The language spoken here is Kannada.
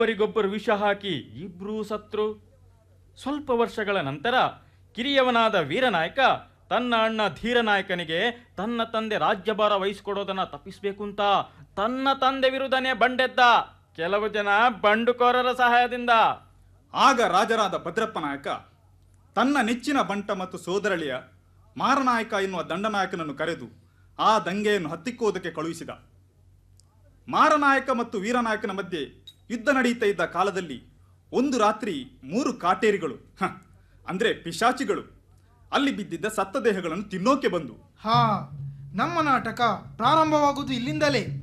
ಒಬ್ಬರಿಗೊಬ್ಬರು ವಿಷ ಹಾಕಿ ಇಬ್ರೂ ಸತ್ರು ಸ್ವಲ್ಪ ವರ್ಷಗಳ ನಂತರ ಕಿರಿಯವನಾದ ವೀರನಾಯಕ ತನ್ನ ಅಣ್ಣ ಧೀರನಾಯಕನಿಗೆ ತನ್ನ ತಂದೆ ರಾಜ್ಯಭಾರ ವಹಿಸಿಕೊಡೋದನ್ನ ತಪ್ಪಿಸ್ಬೇಕು ಅಂತ ತನ್ನ ತಂದೆ ವಿರುದ್ಧನೇ ಬಂಡೆದ್ದ ಕೆಲವು ಜನ ಬಂಡುಕೋರರ ಸಹಾಯದಿಂದ ಆಗ ರಾಜರಾದ ಭದ್ರಪ್ಪ ನಾಯಕ ತನ್ನ ನೆಚ್ಚಿನ ಬಂಟ ಮತ್ತು ಸೋದರಳಿಯ ಮಾರನಾಯಕ ಎನ್ನುವ ದಂಡನಾಯಕನನ್ನು ಕರೆದು ಆ ದಂಗೆಯನ್ನು ಹತ್ತಿಕ್ಕುವುದಕ್ಕೆ ಕಳುಹಿಸಿದ ಮಾರನಾಯಕ ಮತ್ತು ವೀರನಾಯಕನ ಮಧ್ಯೆ ಯುದ್ಧ ನಡೆಯುತ್ತಾ ಇದ್ದ ಕಾಲದಲ್ಲಿ ಒಂದು ರಾತ್ರಿ ಮೂರು ಕಾಟೇರಿಗಳು ಹ, ಅಂದ್ರೆ ಪಿಶಾಚಿಗಳು ಅಲ್ಲಿ ಬಿದ್ದಿದ್ದ ಸತ್ತ ದೇಹಗಳನ್ನು ತಿನ್ನೋಕೆ ಬಂದು ಹಾ ನಮ್ಮ ನಾಟಕ ಪ್ರಾರಂಭವಾಗುವುದು ಇಲ್ಲಿಂದಲೇ